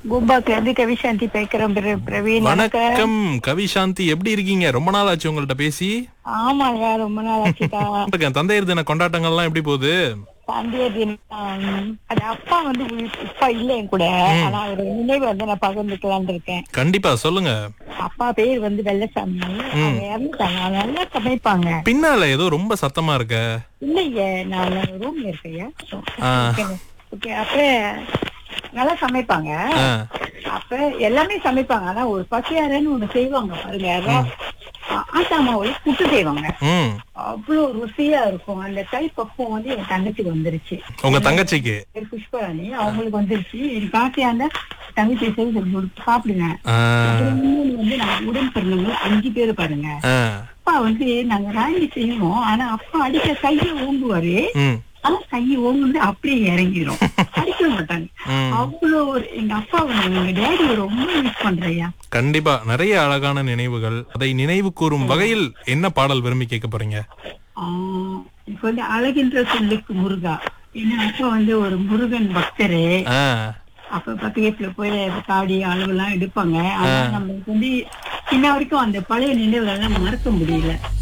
பூம்பாக்ல இருந்து கவிசாந்தி பேக்கிறோம் பிர- பிரவீன் எனக்கு வணக்கம் கவி சாந்தி எப்படி இருக்கீங்க ரொம்ப நாள் ஆச்சு உங்கள்ட்ட பேசி ஆமாங்க ரொம்ப நாள் ஆச்சுக்கா இருக்கேன் தந்தையர் தின கொண்டாட்டங்கள்லாம் எப்படி போகுது தந்தையர் தினம் அது அப்பா வந்து உ- இப்ப இல்ல என் கூட ஆனா ஒரு நினைவு வந்து நான் பகிர்ந்துக்கலாம்னு இருக்கேன் கண்டிப்பா சொல்லுங்க அப்பா பேர் வந்து வெள்ளசாமி அவங்க இறந்துட்டாங்க அவங்க நல்லா சமைப்பாங்க பின்னால ஏதோ ரொம்ப சத்தமா இருக்க இல்லையே நான் ரூம்ல இருக்கையா ஆ. ஓகே அப்ப நல்லா சமைப்பாங்க ஆ, அப்ப எல்லாமே சமைப்பாங்க ஆனா ஒரு பசியாரன்னு ஒண்ணு செய்வாங்க பாருங்க அதான் ஆட்டா மாவுல புட்டு செய்வாங்க ம் அவ்வளவு ருசியா இருக்கும் அந்த கை பக்குவம் வந்து என் தங்கச்சிக்கு வந்துருச்சு உங்க தங்கச்சிக்கு பேர் புஷ்பராணி அவங்களுக்கு வந்துருச்சு எனக்கு ஆசையா இருந்தா தங்கச்சி செய்து சொல்லி கொடுத்து சாப்பிடுங்க ஆ, அப்புறம் இன்னொன்னு வந்து நாங்க உடன் பிறந்தவங்க அஞ்சு பேர் பாருங்க ஆ, அப்பா வந்து நாங்க ராங்கி செய்வோம் ஆனா அப்பா அடிக்க கையை ஓங்குவாரு ம், ஆனா கையை ஓங்குந்து அப்படியே இறங்கிடும் அடிக்க மாட்டாங்க ம். அவ்வளவு ஒரு எங்க அப்பா வந்து எங்க டேடி ரொம்ப மிஸ் பண்றையா கண்டிப்பா நிறைய அழகான நினைவுகள் அதை நினைவு கூறும் வகையில் என்ன பாடல் விரும்பி கேட்க போறீங்க ஆஹ் இப்ப வந்து அழகின்ற சொல்லுக்கு முருகா ஏன்னா அப்பா வந்து ஒரு முருகன் பக்தரு ஆ, அப்ப பத்து வீட்டுல போய் காடி அளவுலாம் எடுப்பாங்க ஆனா நம்மளுக்கு வந்து இன்ன வரைக்கும் அந்த பழைய நினைவுகள் எல்லாம் மறக்க முடியல